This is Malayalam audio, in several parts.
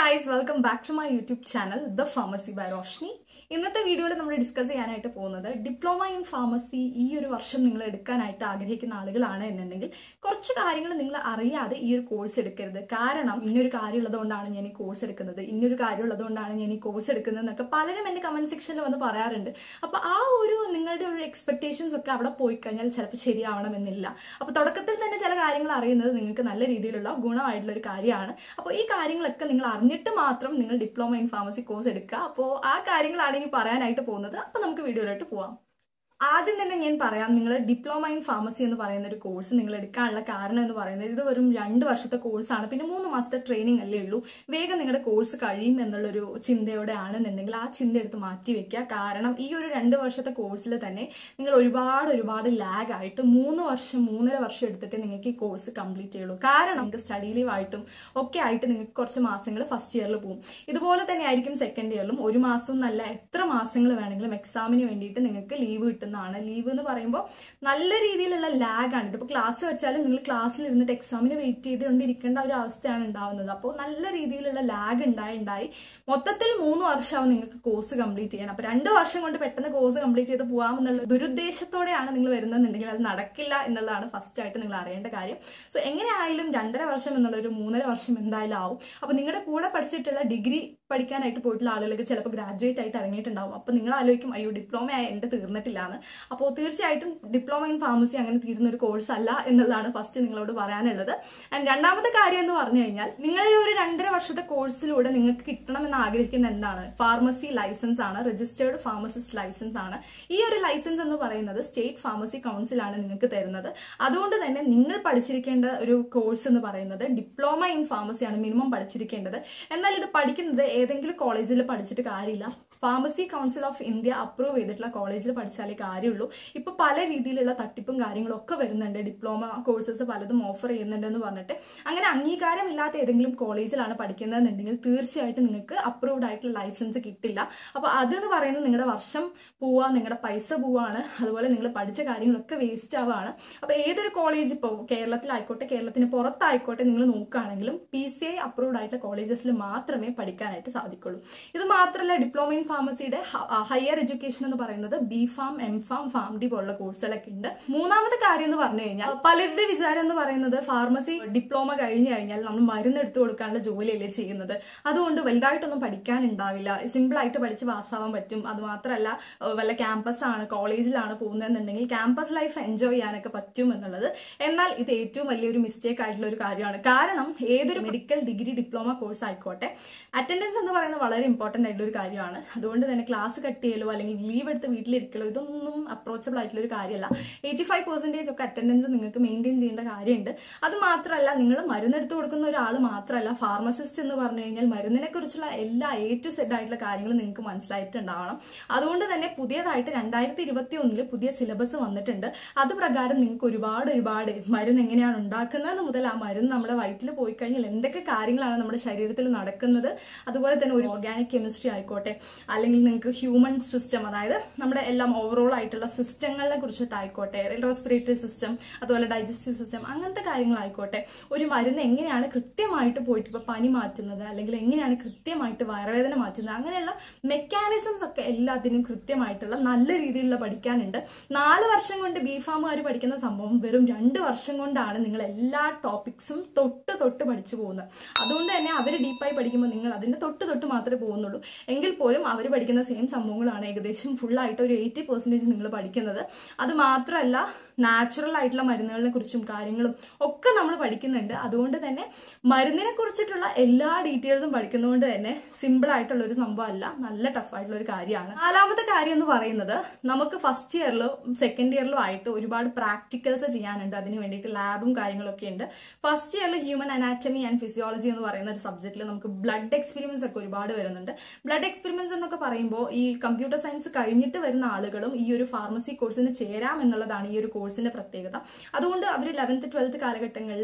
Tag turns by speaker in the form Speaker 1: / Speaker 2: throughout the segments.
Speaker 1: guys welcome back to my YouTube channel the pharmacy by Roshni ഇന്നത്തെ വീഡിയോയിൽ നമ്മൾ ഡിസ്കസ് ചെയ്യാനായിട്ട് പോകുന്നത് ഡിപ്ലോമ ഇൻ ഫാർമസി ഈ ഒരു വർഷം നിങ്ങൾ എടുക്കാനായിട്ട് ആഗ്രഹിക്കുന്ന ആളുകളാണ് എന്നുണ്ടെങ്കിൽ കുറച്ച് കാര്യങ്ങൾ നിങ്ങൾ അറിയാതെ ഈ ഒരു കോഴ്സ് എടുക്കരുത് കാരണം ഇന്നൊരു കാര്യം ഉള്ളതുകൊണ്ടാണ് ഞാൻ ഈ കോഴ്സ് എടുക്കുന്നത് ഇന്നൊരു കാര്യം ഉള്ളതുകൊണ്ടാണ് ഞാൻ ഈ കോഴ്സ് എടുക്കുന്നത് എന്നൊക്കെ പലരും എൻ്റെ കമന്റ് സെക്ഷനിൽ വന്ന് പറയാറുണ്ട് അപ്പോൾ ആ ഒരു നിങ്ങളുടെ ഒരു എക്സ്പെക്ടേഷൻസ് ഒക്കെ അവിടെ പോയി കഴിഞ്ഞാൽ ചിലപ്പോൾ ശരിയാവണമെന്നില്ല അപ്പോൾ തുടക്കത്തിൽ തന്നെ ചില കാര്യങ്ങൾ അറിയുന്നത് നിങ്ങൾക്ക് നല്ല രീതിയിലുള്ള ഗുണമായിട്ടുള്ള ഒരു കാര്യമാണ് അപ്പോൾ ഈ കാര്യങ്ങളൊക്കെ നിങ്ങൾ അറിഞ്ഞിട്ട് മാത്രം നിങ്ങൾ ഡിപ്ലോമ ഇൻ ഫാർമസി കോഴ്സ് എടുക്കുക അപ്പോൾ ആ കാര്യങ്ങളാണ് ഇനി പറയാനായിട്ട് പോകുന്നത് അപ്പോൾ നമുക്ക് വീഡിയോയിലോട്ട് പോവാം ആദ്യം തന്നെ ഞാൻ പറയാം നിങ്ങൾ ഡിപ്ലോമ ഇൻ ഫാർമസി എന്ന് പറയുന്ന ഒരു കോഴ്സ് നിങ്ങൾ എടുക്കാനുള്ള കാരണം എന്ന് പറയുന്നത് ഇത് വെറും രണ്ട് വർഷത്തെ കോഴ്സാണ് പിന്നെ മൂന്ന് മാസത്തെ ട്രെയിനിങ് അല്ലേ ഉള്ളൂ വേഗം നിങ്ങളുടെ കോഴ്സ് കഴിയും എന്നുള്ളൊരു ചിന്തയോടെ ആണെന്നുണ്ടെങ്കിൽ ആ ചിന്ത എടുത്ത് മാറ്റി വെക്കുക കാരണം ഈ ഒരു രണ്ട് വർഷത്തെ കോഴ്സിൽ തന്നെ നിങ്ങൾ ഒരുപാട് ഒരുപാട് ലാഗ് ആയിട്ട് മൂന്ന് വർഷം മൂന്നര വർഷം എടുത്തിട്ട് നിങ്ങൾക്ക് ഈ കോഴ്സ് കംപ്ലീറ്റ് ചെയ്യുള്ളൂ കാരണം നിങ്ങൾക്ക് സ്റ്റഡി ലീവ് ആയിട്ടും ഒക്കെ ആയിട്ട് നിങ്ങൾക്ക് കുറച്ച് മാസങ്ങൾ ഫസ്റ്റ് ഇയറിൽ പോകും ഇതുപോലെ തന്നെ ആയിരിക്കും സെക്കൻഡ് ഇയറിലും ഒരു മാസം എന്നല്ല എത്ര മാസങ്ങൾ വേണമെങ്കിലും എക്സാമിന് വേണ്ടിയിട്ട് നിങ്ങൾക്ക് ലീവ് കിട്ടുന്നതാണ് ലീവ് എന്ന് പറയുമ്പോൾ നല്ല രീതിയിലുള്ള ലാഗാണ് ഇതിപ്പോൾ ക്ലാസ് വെച്ചാലും നിങ്ങൾ ക്ലാസ്സിൽ ഇരുന്നിട്ട് എക്സാമിന് വെയിറ്റ് ചെയ്തുകൊണ്ടിരിക്കേണ്ട ഒരു അവസ്ഥയാണ് ഉണ്ടാവുന്നത് അപ്പോൾ നല്ല രീതിയിലുള്ള ലാഗ് ഉണ്ടായി ഉണ്ടായി മൊത്തത്തിൽ മൂന്ന് വർഷമാവും നിങ്ങൾക്ക് കോഴ്സ് കംപ്ലീറ്റ് ചെയ്യാൻ അപ്പോൾ രണ്ട് വർഷം കൊണ്ട് പെട്ടെന്ന് കോഴ്സ് കംപ്ലീറ്റ് ചെയ്ത് പോകാമെന്നുള്ള ദുരുദ്ദേശത്തോടെയാണ് നിങ്ങൾ വരുന്നതെന്നുണ്ടെങ്കിൽ അത് നടക്കില്ല എന്നുള്ളതാണ് ഫസ്റ്റ് ആയിട്ട് നിങ്ങൾ അറിയേണ്ട കാര്യം സോ എങ്ങനെയായാലും രണ്ടര വർഷം എന്നുള്ള ഒരു മൂന്നര വർഷം എന്തായാലും ആവും അപ്പോൾ നിങ്ങളുടെ കൂടെ പഠിച്ചിട്ടുള്ള ഡിഗ്രി പഠിക്കാനായിട്ട് പോയിട്ടുള്ള ആളുകൾക്ക് ചിലപ്പോൾ ഗ്രാജുവേറ്റ് ആയിട്ട് ഇറങ്ങിയിട്ടുണ്ടാവും അപ്പോൾ നിങ്ങൾ ആലോചിക്കും അയ്യോ ഡിപ്ലോമ ആയി എൻ്റെ തീർന്നിട്ടില്ല എന്ന് അപ്പോൾ തീർച്ചയായിട്ടും ഡിപ്ലോമ ഇൻ ഫാർമസി അങ്ങനെ തീരുന്ന ഒരു കോഴ്സ് അല്ല എന്നുള്ളതാണ് ഫസ്റ്റ് നിങ്ങളോട് പറയാനുള്ളത് ആൻഡ് രണ്ടാമത്തെ കാര്യം എന്ന് പറഞ്ഞു കഴിഞ്ഞാൽ നിങ്ങൾ ഈ ഒരു രണ്ടര വർഷത്തെ കോഴ്സിലൂടെ നിങ്ങൾക്ക് കിട്ടണമെന്ന് ആഗ്രഹിക്കുന്ന എന്താണ് ഫാർമസി ലൈസൻസ് ആണ് രജിസ്റ്റേർഡ് ഫാർമസിസ്റ്റ് ലൈസൻസ് ആണ് ഈ ഒരു ലൈസൻസ് എന്ന് പറയുന്നത് സ്റ്റേറ്റ് ഫാർമസി കൗൺസിലാണ് നിങ്ങൾക്ക് തരുന്നത് അതുകൊണ്ട് തന്നെ നിങ്ങൾ പഠിച്ചിരിക്കേണ്ട ഒരു കോഴ്സ് എന്ന് പറയുന്നത് ഡിപ്ലോമ ഇൻ ഫാർമസിയാണ് മിനിമം പഠിച്ചിരിക്കേണ്ടത് എന്നാൽ ഇത് പഠിക്കുന്നത് ഏതെങ്കിലും കോളേജിൽ പഠിച്ചിട്ട് കാര്യമില്ല pharmacy council of India approve ചെയ്തിട്ടുള്ള കോളേജിൽ പഠിച്ചാലേ കാര്യമുള്ളൂ ഇപ്പൊ പല രീതിയിലുള്ള തട്ടിപ്പും കാര്യങ്ങളും ഒക്കെ വരുന്നുണ്ട് ഡിപ്ലോമ കോഴ്സസ് പലതും ഓഫർ ചെയ്യുന്നുണ്ട് എന്ന് പറഞ്ഞിട്ട് അങ്ങനെ അംഗീകാരമില്ലാത്ത ഏതെങ്കിലും കോളേജിലാണ് പഠിക്കുന്നതെന്നുണ്ടെങ്കിൽ തീർച്ചയായിട്ടും നിങ്ങൾക്ക് അപ്രൂവ്ഡ് ആയിട്ടുള്ള ലൈസൻസ് കിട്ടില്ല അപ്പൊ അതെന്ന് പറയുന്നത് നിങ്ങളുടെ വർഷം പോവാ നിങ്ങളുടെ പൈസ പോവാണ് അതുപോലെ നിങ്ങൾ പഠിച്ച കാര്യങ്ങളൊക്കെ വേസ്റ്റ് ആവാണ് അപ്പൊ ഏതൊരു കോളേജ് ഇപ്പോൾ കേരളത്തിലായിക്കോട്ടെ കേരളത്തിന് പുറത്തായിക്കോട്ടെ നിങ്ങൾ നോക്കുകയാണെങ്കിലും പി സി ഐ അപ്രൂവ്ഡ് ആയിട്ടുള്ള കോളേജസിൽ മാത്രമേ പഠിക്കാനായിട്ട് സാധിക്കുള്ളൂ ഇത് മാത്രമല്ല ഡിപ്ലോമ ഇൻ ഫാർമസിയുടെ ഹയർ എഡ്യൂക്കേഷൻ എന്ന് പറയുന്നത് B pharm M pharm pharm D പോലുള്ള കോഴ്സുകളൊക്കെ ഉണ്ട് മൂന്നാമത്തെ കാര്യം എന്ന് പറഞ്ഞു കഴിഞ്ഞാൽ പലരുടെ വിചാരം എന്ന് പറയുന്നത് ഫാർമസി ഡിപ്ലോമ കഴിഞ്ഞു കഴിഞ്ഞാൽ നമ്മൾ മരുന്ന് എടുത്തു കൊടുക്കാനുള്ള ജോലിയല്ലേ ചെയ്യുന്നത് അതുകൊണ്ട് വലുതായിട്ടൊന്നും പഠിക്കാനുണ്ടാവില്ല സിമ്പിൾ ആയിട്ട് പഠിച്ച് പാസ്സാവാൻ പറ്റും അത് മാത്രമല്ല വല്ല ക്യാമ്പസ് ആണ് കോളേജിലാണ് പോകുന്നതെന്നുണ്ടെങ്കിൽ ക്യാമ്പസ് ലൈഫ് എൻജോയ് ചെയ്യാനൊക്കെ പറ്റും എന്നുള്ളത് എന്നാൽ ഇത് ഏറ്റവും വലിയൊരു മിസ്റ്റേക്ക് ആയിട്ടുള്ള ഒരു കാര്യമാണ് കാരണം ഏതൊരു മെഡിക്കൽ ഡിഗ്രി ഡിപ്ലോമ കോഴ്സ് ആയിക്കോട്ടെ അറ്റൻഡൻസ് എന്ന് പറയുന്നത് വളരെ ഇമ്പോർട്ടന്റ് ആയിട്ടുള്ള ഒരു കാര്യമാണ് അതുകൊണ്ട് തന്നെ ക്ലാസ് കട്ട് ചെയ്യലോ അല്ലെങ്കിൽ ലീവ് എടുത്ത് വീട്ടിലിരിക്കലോ ഇതൊന്നും അപ്രോച്ചബിൾ ആയിട്ടുള്ള ഒരു കാര്യമല്ല എയ്റ്റി ഫൈവ് പെർസെൻറ്റേജ് ഒക്കെ അറ്റൻഡൻസ് നിങ്ങൾക്ക് മെയിൻറ്റെയിൻ ചെയ്യേണ്ട കാര്യമുണ്ട് അത് മാത്രമല്ല നിങ്ങൾ മരുന്നെടുത്ത് കൊടുക്കുന്ന ഒരാൾ മാത്രമല്ല ഫാർമസിസ്റ്റ് എന്ന് പറഞ്ഞു കഴിഞ്ഞാൽ മരുന്നിനെ കുറിച്ചുള്ള എല്ലാ എ ടു സെഡ് ആയിട്ടുള്ള കാര്യങ്ങളും നിങ്ങൾക്ക് മനസ്സിലായിട്ടുണ്ടാവണം അതുകൊണ്ട് തന്നെ പുതിയതായിട്ട് രണ്ടായിരത്തി ഇരുപത്തി ഒന്നില് പുതിയ സിലബസ് വന്നിട്ടുണ്ട് അത് പ്രകാരം നിങ്ങൾക്ക് ഒരുപാട് ഒരുപാട് മരുന്ന് എങ്ങനെയാണ് ഉണ്ടാക്കുന്നത് മുതൽ ആ മരുന്ന് നമ്മുടെ വയറ്റിൽ പോയി കഴിഞ്ഞാൽ എന്തൊക്കെ കാര്യങ്ങളാണ് നമ്മുടെ ശരീരത്തിൽ നടക്കുന്നത് അതുപോലെ തന്നെ ഒരു ഓർഗാനിക് കെമിസ്ട്രി ആയിക്കോട്ടെ അല്ലെങ്കിൽ നിങ്ങൾക്ക് ഹ്യൂമൻ സിസ്റ്റം അതായത് നമ്മുടെ എല്ലാം ഓവറോൾ ആയിട്ടുള്ള സിസ്റ്റങ്ങളെ കുറിച്ചിട്ടായിക്കോട്ടെ റെസ്പിറേറ്ററി സിസ്റ്റം അതുപോലെ ഡൈജസ്റ്റീവ് സിസ്റ്റം അങ്ങനത്തെ കാര്യങ്ങളായിക്കോട്ടെ ഒരു മരുന്ന് എങ്ങനെയാണ് കൃത്യമായിട്ട് പോയിട്ട് ഇപ്പോൾ പനി മാറ്റുന്നത് അല്ലെങ്കിൽ എങ്ങനെയാണ് കൃത്യമായിട്ട് വയറുവേദന മാറ്റുന്നത് അങ്ങനെയുള്ള മെക്കാനിസംസ് ഒക്കെ എല്ലാത്തിനും കൃത്യമായിട്ടുള്ള നല്ല രീതിയിലുള്ള പഠിക്കാനുണ്ട് നാല് വർഷം കൊണ്ട് ബി ഫാമുകാർ പഠിക്കുന്ന സംഭവം വെറും രണ്ട് വർഷം കൊണ്ടാണ് നിങ്ങൾ എല്ലാ ടോപ്പിക്സും തൊട്ട് തൊട്ട് പഠിച്ചു പോകുന്നത് അതുകൊണ്ട് തന്നെ അവർ ഡീപ്പായി പഠിക്കുമ്പോൾ നിങ്ങൾ അതിന്റെ തൊട്ട് തൊട്ട് മാത്രമേ പോകുന്നുള്ളൂ എങ്കിൽ പോലും അവർ പഠിക്കുന്ന സെയിം സംഭവങ്ങളാണ് ഏകദേശം ഫുൾ ആയിട്ട് ഒരു എയ്റ്റി പെർസെൻറ്റേജ് നിങ്ങൾ പഠിക്കുന്നത് അത് മാത്രമല്ല നാച്ചുറൽ ആയിട്ടുള്ള മരുന്നുകളെ കുറിച്ചും കാര്യങ്ങളും ഒക്കെ നമ്മൾ പഠിക്കുന്നുണ്ട് അതുകൊണ്ട് തന്നെ മരുന്നിനെ കുറിച്ചിട്ടുള്ള എല്ലാ ഡീറ്റെയിൽസും പഠിക്കുന്നതുകൊണ്ട് തന്നെ സിമ്പിൾ ആയിട്ടുള്ള ഒരു സംഭവമല്ല നല്ല ടഫ് ആയിട്ടുള്ള ഒരു കാര്യമാണ് നാലാമത്തെ കാര്യം എന്ന് പറയുന്നത് നമുക്ക് ഫസ്റ്റ് ഇയറിലോ സെക്കൻഡ് ഇയറിലോ ആയിട്ട് ഒരുപാട് പ്രാക്ടിക്കൽസ് ചെയ്യാനുണ്ട് അതിന് വേണ്ടിയിട്ട് ലാബും കാര്യങ്ങളൊക്കെ ഉണ്ട് ഫസ്റ്റ് ഇയറിൽ ഹ്യൂമൻ അനാറ്റമി ആൻഡ് ഫിസിയോളജി എന്ന് പറയുന്ന ഒരു സബ്ജക്റ്റിൽ നമുക്ക് ബ്ലഡ് എക്സ്പെരിമെന്റ്സ് ഒക്കെ ഒരുപാട് വരുന്നുണ്ട് ബ്ലഡ് എക്സ്പെരിമെന്റ്സ് എന്നൊക്കെ പറയുമ്പോൾ ഈ കമ്പ്യൂട്ടർ സയൻസ് കഴിഞ്ഞിട്ട് വരുന്ന ആളുകളും ഈ ഒരു ഫാർമസി കോഴ്സിന് ചേരാം എന്നുള്ളതാണ് ഈ ഒരു കോഴ്സിന്റെ പ്രത്യേകത അതുകൊണ്ട് അവർ ലെവൻത്ത് ട്വൽത്ത് കാലഘട്ടങ്ങളിൽ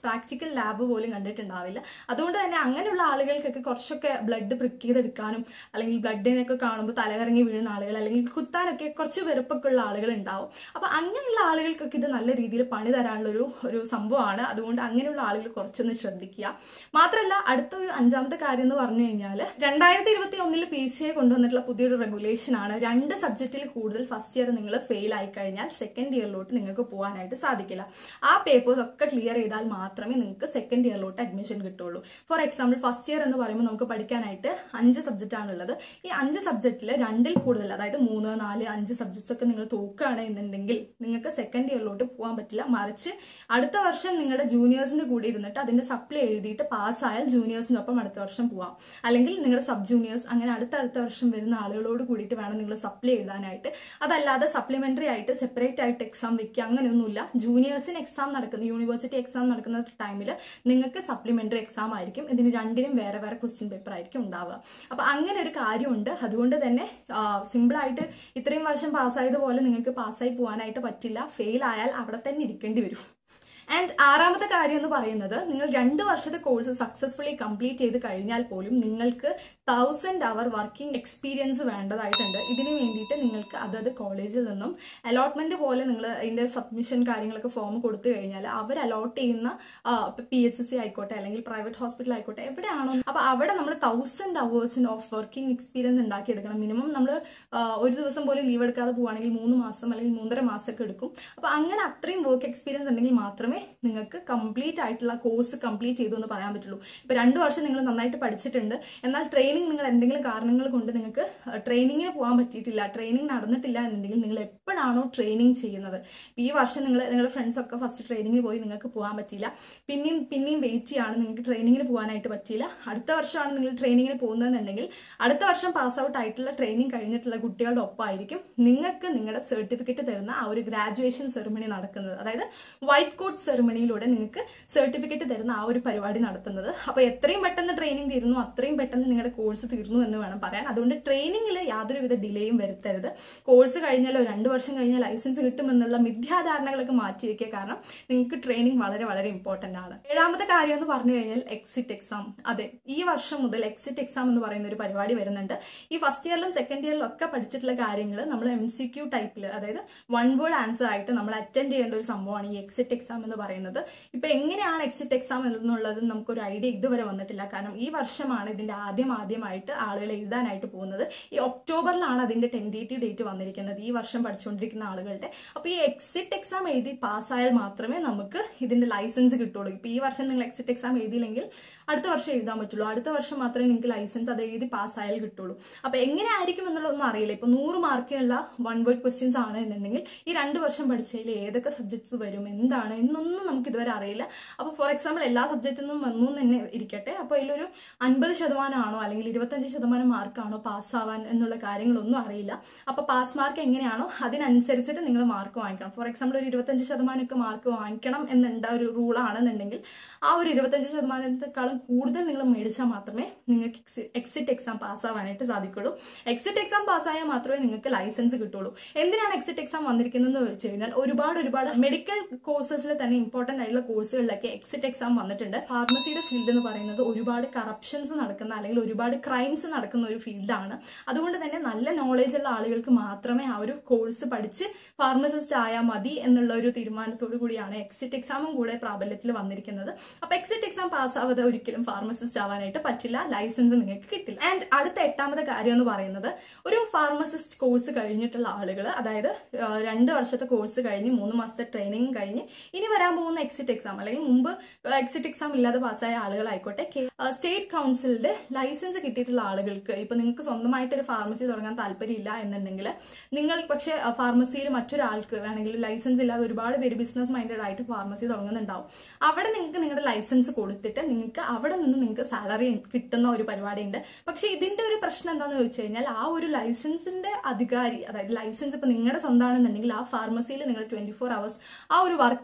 Speaker 1: പ്രാക്ടിക്കൽ ലാബ് പോലും കണ്ടിട്ടുണ്ടാവില്ല അതുകൊണ്ട് തന്നെ അങ്ങനെയുള്ള ആളുകൾക്കൊക്കെ കുറച്ചൊക്കെ ബ്ലഡ് പ്രിക്ക് ചെയ്തെടുക്കാനും അല്ലെങ്കിൽ ബ്ലഡിനൊക്കെ കാണുമ്പോൾ തലകറങ്ങി വീഴുന്ന ആളുകൾ അല്ലെങ്കിൽ കുത്താനൊക്കെ കുറച്ച് വെറുപ്പൊക്കെ ഉള്ള ആളുകൾ ഉണ്ടാവും അപ്പൊ അങ്ങനെയുള്ള ആളുകൾക്കൊക്കെ ഇത് നല്ല രീതിയിൽ പണി തരാനുള്ള ഒരു ഒരു സംഭവമാണ് അതുകൊണ്ട് അങ്ങനെയുള്ള ആളുകൾ കുറച്ചൊന്ന് ശ്രദ്ധിക്കുക മാത്രമല്ല അടുത്ത ഒരു അഞ്ചാമത്തെ കാര്യം എന്ന് പറഞ്ഞു കഴിഞ്ഞാൽ രണ്ടായിരത്തി ഇരുപത്തി ഒന്നിൽ പി സി ഐ കൊണ്ടുവന്നിട്ടുള്ള പുതിയൊരു റെഗുലേഷൻ ആണ് രണ്ട് സബ്ജക്റ്റിൽ കൂടുതൽ ഫസ്റ്റ് ഇയർ നിങ്ങൾ ഫെയിൽ ആയി കഴിഞ്ഞാൽ സെക്കൻഡ് ഇയറിലോട്ട് നിങ്ങൾക്ക് പോകാനായിട്ട് സാധിക്കില്ല ആ പേപ്പേഴ്സ് ഒക്കെ ക്ലിയർ ചെയ്താൽ മാത്രമേ നിങ്ങൾക്ക് സെക്കൻഡ് ഇയറിലോട്ട് അഡ്മിഷൻ കിട്ടുള്ളൂ ഫോർ എക്സാമ്പിൾ ഫസ്റ്റ് ഇയർ എന്ന് പറയുമ്പോൾ നമുക്ക് പഠിക്കാനായിട്ട് അഞ്ച് സബ്ജക്റ്റ് ആണുള്ളത് ഈ അഞ്ച് സബ്ജക്റ്റിൽ രണ്ടിൽ കൂടുതൽ അതായത് മൂന്ന് നാല് അഞ്ച് സബ്ജക്ട്സ് ഒക്കെ നിങ്ങൾ തോക്കുകയാണ് എന്നുണ്ടെങ്കിൽ നിങ്ങൾക്ക് സെക്കൻഡ് ഇയറിലോട്ട് പോകാൻ പറ്റില്ല മറിച്ച് അടുത്ത വർഷം നിങ്ങളുടെ ജൂനിയേഴ്സിന്റെ കൂടെ ഇരുന്നിട്ട് അതിന്റെ സപ്ലൈ എഴുതിയിട്ട് പാസ്സായാൽ ജൂനിയേഴ്സിനൊപ്പം അടുത്ത വർഷം പോവാം അല്ലെങ്കിൽ നിങ്ങളുടെ സബ് ജൂനിയേഴ്സ് അങ്ങനെ അടുത്ത അടുത്ത വർഷം വരുന്ന ആളുകളോട് കൂടിയിട്ട് വേണം നിങ്ങൾ സപ്ലൈ എഴുതാനായിട്ട് അതല്ലാതെ സപ്ലിമെന്ററി ആയിട്ട് സെപ്പറേറ്റ് ആയിട്ട് എക്സാം വെക്കുക അങ്ങനെയൊന്നുമില്ല ജൂനിയേഴ്സിന് എക്സാം നടക്കുന്ന യൂണിവേഴ്സിറ്റി എക്സാം നടക്കുന്ന ടൈമിൽ നിങ്ങൾക്ക് സപ്ലിമെന്ററി എക്സാം ആയിരിക്കും ഇതിന് രണ്ടിനും വേറെ വേറെ ക്വസ്റ്റ്യൻ പേപ്പർ ആയിരിക്കും ഉണ്ടാവുക അപ്പൊ അങ്ങനെ ഒരു കാര്യമുണ്ട് അതുകൊണ്ട് തന്നെ സിമ്പിൾ ആയിട്ട് ഇത്രയും വർഷം പാസ്സായതുപോലെ നിങ്ങൾക്ക് പാസ്സായി പോകാനായിട്ട് പറ്റില്ല ഫെയിൽ ആയാൽ അവിടെ തന്നെ ഇരിക്കേണ്ടി വരും ആൻഡ് ആറാമത്തെ കാര്യം എന്ന് പറയുന്നത് നിങ്ങൾ രണ്ട് വർഷത്തെ കോഴ്സ് സക്സസ്ഫുള്ളി കംപ്ലീറ്റ് ചെയ്ത് കഴിഞ്ഞാൽ പോലും നിങ്ങൾക്ക് തൗസൻഡ് അവർ വർക്കിംഗ് എക്സ്പീരിയൻസ് വേണ്ടതായിട്ടുണ്ട് ഇതിന് വേണ്ടിയിട്ട് നിങ്ങൾക്ക് അതത് കോളേജിൽ നിന്നും അലോട്ട്മെന്റ് പോലെ നിങ്ങൾ അതിന്റെ സബ്മിഷൻ കാര്യങ്ങളൊക്കെ ഫോം കൊടുത്തു കഴിഞ്ഞാൽ അവർ അലോട്ട് ചെയ്യുന്ന പി എച്ച് സി ആയിക്കോട്ടെ അല്ലെങ്കിൽ പ്രൈവറ്റ് ഹോസ്പിറ്റൽ ആയിക്കോട്ടെ എവിടെയാണോ അപ്പൊ അവിടെ നമ്മൾ തൗസൻഡ് അവേഴ്സിന് ഓഫ് വർക്കിംഗ് എക്സ്പീരിയൻസ് ഉണ്ടാക്കിയെടുക്കണം മിനിമം നമ്മൾ ഒരു ദിവസം പോലും ലീവ് എടുക്കാതെ പോവുകയാണെങ്കിൽ മൂന്ന് മാസം അല്ലെങ്കിൽ മൂന്നര മാസമൊക്കെ എടുക്കും അപ്പൊ അങ്ങനെ അത്രയും വർക്ക് എക്സ്പീരിയൻസ് ഉണ്ടെങ്കിൽ മാത്രമേ നിങ്ങൾക്ക് കംപ്ലീറ്റ് ആയിട്ടുള്ള കോഴ്സ് കംപ്ലീറ്റ് ചെയ്തു എന്ന് പറയാൻ പറ്റുള്ളൂ ഇപ്പൊ രണ്ടു വർഷം നിങ്ങൾ നന്നായിട്ട് പഠിച്ചിട്ടുണ്ട് എന്നാൽ ട്രെയിനിങ് നിങ്ങൾ എന്തെങ്കിലും കാരണങ്ങൾ കൊണ്ട് നിങ്ങൾക്ക് ട്രെയിനിങ്ങിന് പോകാൻ പറ്റിയിട്ടില്ല ട്രെയിനിങ് നടന്നിട്ടില്ല എന്നുണ്ടെങ്കിൽ നിങ്ങൾ എപ്പോഴാണോ ട്രെയിനിങ് ചെയ്യുന്നത് ഈ വർഷം നിങ്ങൾ നിങ്ങളുടെ ഫ്രണ്ട്സ് ഒക്കെ ഫസ്റ്റ് ട്രെയിനിങ്ങിന് പോയി നിങ്ങൾക്ക് പോകാൻ പറ്റിയില്ല പിന്നെയും പിന്നെയും വെയിറ്റ് ചെയ്യാണ് നിങ്ങൾക്ക് ട്രെയിനിങ്ങിന് പോകാനായിട്ട് പറ്റിയില്ല അടുത്ത വർഷമാണ് നിങ്ങൾ ട്രെയിനിങ്ങിന് പോകുന്നതെന്നുണ്ടെങ്കിൽ അടുത്ത വർഷം പാസ് ഔട്ട് ആയിട്ടുള്ള ട്രെയിനിങ് കഴിഞ്ഞിട്ടുള്ള കുട്ടികളുടെ ഒപ്പമായിരിക്കും നിങ്ങൾക്ക് നിങ്ങളുടെ സർട്ടിഫിക്കറ്റ് തരുന്ന ആ ഒരു ഗ്രാജുവേഷൻ സെറിമണി നടക്കുന്നത് അതായത് വൈറ്റ് കോട്ട് സെറിമണിയിലൂടെ നിങ്ങൾക്ക് സർട്ടിഫിക്കറ്റ് തരുന്ന ആ ഒരു പരിപാടി നടത്തുന്നത് അപ്പോൾ എത്രയും പെട്ടെന്ന് ട്രെയിനിങ് തീരുന്നു അത്രയും പെട്ടെന്ന് നിങ്ങളുടെ കോഴ്സ് തീർന്നു എന്ന് വേണം പറയാൻ അതുകൊണ്ട് ട്രെയിനിങ്ങിൽ യാതൊരുവിധ ഡിലേയും വരുത്തരുത് കോഴ്സ് കഴിഞ്ഞാലോ രണ്ട് വർഷം കഴിഞ്ഞാൽ ലൈസൻസ് കിട്ടുമെന്നുള്ള മിഥ്യാധാരണകളൊക്കെ മാറ്റി വെക്കുക കാരണം നിങ്ങൾക്ക് ട്രെയിനിങ് വളരെ വളരെ ഇമ്പോർട്ടന്റ് ആണ് ഏഴാമത്തെ കാര്യം എന്ന് പറഞ്ഞു കഴിഞ്ഞാൽ എക്സിറ്റ് എക്സാം അതെ ഈ വർഷം മുതൽ എക്സിറ്റ് എക്സാം എന്ന് പറയുന്ന ഒരു പരിപാടി വരുന്നുണ്ട് ഈ ഫസ്റ്റ് ഇയറിലും സെക്കൻഡ് ഇയറിലും ഒക്കെ പഠിച്ചിട്ടുള്ള കാര്യങ്ങൾ നമ്മൾ എം സി ക്യൂ ടൈപ്പിൽ അതായത് വൺ വേർഡ് ആൻസർ ആയിട്ട് നമ്മൾ അറ്റൻഡ് ചെയ്യേണ്ട ഒരു സംഭവമാണ് ഈ എക്സിറ്റ് എക്സാം എന്ന് പറയുന്നത് ഇപ്പൊ എങ്ങനെയാണ് എക്സിറ്റ് എക്സാം എന്നുള്ളത് നമുക്കൊരു ഐഡിയ ഇതുവരെ വന്നിട്ടില്ല കാരണം ഈ വർഷമാണ് ഇതിന്റെ ആദ്യം ആദ്യമായിട്ട് ആളുകൾ എഴുതാനായിട്ട് പോകുന്നത് ഈ ഒക്ടോബറിലാണ് അതിന്റെ ടെൻഡേറ്റീവ് ഡേറ്റ് വന്നിരിക്കുന്നത് ഈ വർഷം പഠിച്ചുകൊണ്ടിരിക്കുന്ന ആളുകളുടെ അപ്പൊ ഈ എക്സിറ്റ് എക്സാം എഴുതി പാസ്സായാൽ മാത്രമേ നമുക്ക് ഇതിന്റെ ലൈസൻസ് കിട്ടുള്ളൂ ഇപ്പൊ ഈ വർഷം നിങ്ങൾ എക്സിറ്റ് എക്സാം എഴുതിയില്ലെങ്കിൽ അടുത്ത വർഷം എഴുതാൻ പറ്റുള്ളൂ അടുത്ത വർഷം മാത്രമേ നിങ്ങൾക്ക് ലൈസൻസ് അത് എഴുതി പാസ്സായാൽ കിട്ടുള്ളൂ അപ്പൊ എങ്ങനെ ആയിരിക്കും എന്നുള്ളതൊന്നും അറിയില്ല ഇപ്പൊ നൂറ് മാർക്കിനുള്ള വൺ വേർഡ് ക്വസ്റ്റ്യൻസ് ആണ് എന്നുണ്ടെങ്കിൽ ഈ രണ്ട് വർഷം പഠിച്ചതിൽ ഏതൊക്കെ സബ്ജക്ട്സ് വരും എന്താണ് എന്നൊന്നും നമുക്ക് ഇതുവരെ അറിയില്ല അപ്പൊ ഫോർ എക്സാമ്പിൾ എല്ലാ സബ്ജക്റ്റിൽ നിന്നും വന്നു എന്ന് തന്നെ ഇരിക്കട്ടെ അപ്പൊ അതിലൊരു അൻപത് ശതമാനമാണോ അല്ലെങ്കിൽ ഇരുപത്തഞ്ച് ശതമാനം മാർക്കാണോ പാസ്സാവാൻ എന്നുള്ള കാര്യങ്ങളൊന്നും അറിയില്ല അപ്പൊ പാസ് മാർക്ക് എങ്ങനെയാണോ അതിനനുസരിച്ചിട്ട് നിങ്ങൾ മാർക്ക് വാങ്ങിക്കണം ഫോർ എക്സാമ്പിൾ ഒരു ഇരുപത്തഞ്ച് ശതമാനമൊക്കെ മാർക്ക് വാങ്ങിക്കണം എന്നുണ്ട ഒരു റൂൾ ആണെന്നുണ്ടെങ്കിൽ ആ ഒരു ഇരുപത്തഞ്ച് ശതമാനത്തെക്കാളും കൂടുതൽ നിങ്ങൾ മേടിച്ചാൽ മാത്രമേ നിങ്ങൾക്ക് എക്സിറ്റ് എക്സാം പാസ്സാവാനായിട്ട് സാധിക്കുള്ളൂ എക്സിറ്റ് എക്സാം പാസ്സായാൽ മാത്രമേ നിങ്ങൾക്ക് ലൈസൻസ് കിട്ടുള്ളൂ എന്തിനാണ് എക്സിറ്റ് എക്സാം വന്നിരിക്കുന്നത് വെച്ച് കഴിഞ്ഞാൽ ഒരുപാട് ഒരുപാട് മെഡിക്കൽ കോഴ്സസിൽ തന്നെ ഇമ്പോർട്ടന്റ് ആയിട്ടുള്ള കോഴ്സുകളിലൊക്കെ എക്സിറ്റ് എക്സാം വന്നിട്ടുണ്ട് ഫാർമസിയുടെ ഫീൽഡ് എന്ന് പറയുന്നത് ഒരുപാട് കറപ്ഷൻസ് നടക്കുന്ന അല്ലെങ്കിൽ ഒരുപാട് ക്രൈംസ് നടക്കുന്ന ഒരു ഫീൽഡാണ് അതുകൊണ്ട് തന്നെ നല്ല നോളേജ് ഉള്ള ആളുകൾക്ക് മാത്രമേ ആ ഒരു കോഴ്സ് പഠിച്ച് ഫാർമസിസ്റ്റ് ആയാൽ മതി എന്നുള്ള ഒരു തീരുമാനത്തോടു കൂടിയാണ് എക്സിറ്റ് എക്സാമും കൂടെ പ്രാബല്യത്തിൽ വന്നിരിക്കുന്നത് അപ്പൊ എക്സിറ്റ് എക്സാം പാസ്സാവാതെ ഒരിക്കലും ഫാർമസിസ്റ്റ് ആവാനായിട്ട് പറ്റില്ല ലൈസൻസ് നിങ്ങൾക്ക് കിട്ടില്ല ആൻഡ് അടുത്ത എട്ടാമത്തെ കാര്യം എന്ന് പറയുന്നത് ഒരു ഫാർമസിസ്റ്റ് കോഴ്സ് കഴിഞ്ഞിട്ടുള്ള ആളുകൾ അതായത് ആ, രണ്ട് വർഷത്തെ കോഴ്സ് കഴിഞ്ഞ് മൂന്ന് മാസത്തെ ട്രെയിനിങ് കഴിഞ്ഞ് ഇനി വരാൻ പോകുന്ന എക്സിറ്റ് എക്സാം അല്ലെങ്കിൽ മുമ്പ് എക്സിറ്റ് എക്സാം ഇല്ലാതെ പാസ്സായ ആളുകളായിക്കോട്ടെ സ്റ്റേറ്റ് കൗൺസിലിന്റെ ലൈസൻസ് കിട്ടിയിട്ടുള്ള ആളുകൾക്ക് ഇപ്പൊ നിങ്ങൾക്ക് സ്വന്തമായിട്ട് ഒരു ഫാർമസി തുടങ്ങാൻ താല്പര്യമില്ല എന്നുണ്ടെങ്കിൽ നിങ്ങൾ പക്ഷെ ഫാർമസിയിൽ മറ്റൊരാൾക്ക് വേണമെങ്കിൽ ലൈസൻസ് ഇല്ലാതെ ഒരുപാട് പേര് ബിസിനസ് മൈൻഡഡ് ആയിട്ട് ഫാർമസി തുടങ്ങുന്നുണ്ടാവും അവിടെ നിങ്ങൾക്ക് നിങ്ങളുടെ ലൈസൻസ് കൊടുത്തിട്ട് നിങ്ങൾക്ക് അവിടെ നിന്ന് നിങ്ങൾക്ക് സാലറി കിട്ടുന്ന ഒരു പരിപാടി ഉണ്ട് പക്ഷെ ഇതിന്റെ ഒരു പ്രശ്നം എന്താണെന്ന് ചോദിച്ചു കഴിഞ്ഞാൽ ആ ഒരു ലൈസൻസിന്റെ അധികാരി അതായത് ലൈസൻസ് ഇപ്പൊ നിങ്ങളുടെ സ്വന്തമാണെന്നുണ്ടെങ്കിൽ ആ ഫാർമസിയിൽ നിങ്ങൾ ട്വന്റി ഫോർ അവേഴ്സ് ആ ഒരു വർക്കിംഗ് അവർ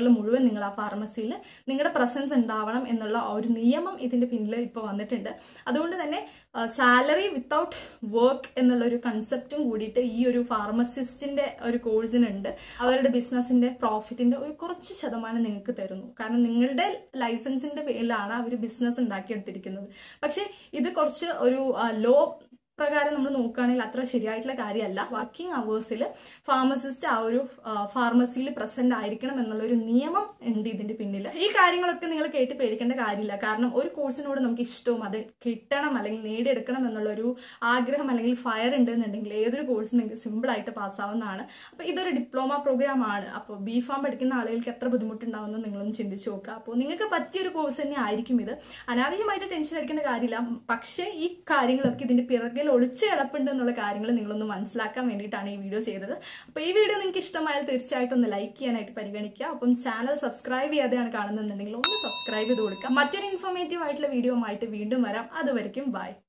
Speaker 1: ക്വാർട്ടറിൽ മുഴുവൻ നിങ്ങൾ ആ ഫാർമസിയിൽ നിങ്ങളുടെ പ്രസൻസ് ഉണ്ടാവണം എന്നുള്ള ആ ഒരു നിയമം ഇതിന്റെ പിന്നിൽ ഇപ്പോൾ വന്നിട്ടുണ്ട് അതുകൊണ്ട് തന്നെ സാലറി വിത്തൗട്ട് വർക്ക് എന്നുള്ള ഒരു കൺസെപ്റ്റും കൂടിയിട്ട് ഈ ഒരു ഫാർമസിസ്റ്റിന്റെ ഒരു കോഴ്സിനുണ്ട് അവരുടെ ബിസിനസിന്റെ പ്രോഫിറ്റിന്റെ ഒരു കുറച്ച് ശതമാനം നിങ്ങൾക്ക് തരുന്നു കാരണം നിങ്ങളുടെ ലൈസൻസിന്റെ പേരിലാണ് അവർ ബിസിനസ് ഉണ്ടാക്കിയെടുത്തിരിക്കുന്നത് പക്ഷേ ഇത് കുറച്ച് ഒരു ലോ പ്രകാരം നമ്മൾ നോക്കുകയാണെങ്കിൽ അത്ര ശരിയായിട്ടുള്ള കാര്യമല്ല വർക്കിംഗ് അവേഴ്സിൽ ഫാർമസിസ്റ്റ് ആ ഒരു ഫാർമസിയിൽ പ്രസന്റ് ആയിരിക്കണം എന്നുള്ള ഒരു നിയമം ഉണ്ട് ഇതിന്റെ പിന്നിൽ ഈ കാര്യങ്ങളൊക്കെ നിങ്ങൾ കേട്ട് പേടിക്കേണ്ട കാര്യമില്ല കാരണം ഒരു കോഴ്സിനോട് നമുക്ക് ഇഷ്ടവും അത് കിട്ടണം അല്ലെങ്കിൽ നേടിയെടുക്കണം എന്നുള്ള ഒരു ആഗ്രഹം അല്ലെങ്കിൽ ഫയർ ഉണ്ട് എന്നുണ്ടെങ്കിൽ ഏതൊരു കോഴ്സും നിങ്ങൾക്ക് സിമ്പിൾ ആയിട്ട് പാസ്സാവുന്നതാണ് അപ്പോൾ ഇതൊരു ഡിപ്ലോമ പ്രോഗ്രാം ആണ് അപ്പോൾ ബി ഫാം പഠിക്കുന്ന ആളുകൾക്ക് എത്ര ബുദ്ധിമുട്ടുണ്ടാവുമെന്ന് നിങ്ങളൊന്ന് ചിന്തിച്ച് നോക്കുക അപ്പോൾ നിങ്ങൾക്ക് പറ്റിയൊരു കോഴ്സ് തന്നെ ആയിരിക്കും ഇത് അനാവശ്യമായിട്ട് ടെൻഷൻ അടിക്കേണ്ട കാര്യമില്ല പക്ഷേ ഈ കാര്യങ്ങളൊക്കെ ഇതിന്റെ പിറകിൽ ഒളിച്ചു കിടപ്പുണ്ട് എന്നുള്ള കാര്യങ്ങൾ നിങ്ങളൊന്ന് മനസ്സിലാക്കാൻ വേണ്ടിയിട്ടാണ് ഈ വീഡിയോ ചെയ്തത് അപ്പോൾ ഈ വീഡിയോ നിങ്ങൾക്ക് ഇഷ്ടമായാൽ തീർച്ചയായിട്ടും ഒന്ന് ലൈക്ക് ചെയ്യാനായിട്ട് പരിഗണിക്കുക അപ്പം ചാനൽ സബ്സ്ക്രൈബ് ചെയ്യാതെയാണ് കാണുന്നുണ്ടെങ്കിൽ ഒന്ന് സബ്സ്ക്രൈബ് ചെയ്ത് കൊടുക്കുക മറ്റൊരു ഇൻഫോർമേറ്റീവ് ആയിട്ടുള്ള വീഡിയോ ആയിട്ട് വീണ്ടും വരാം അതുവരെയും ബൈ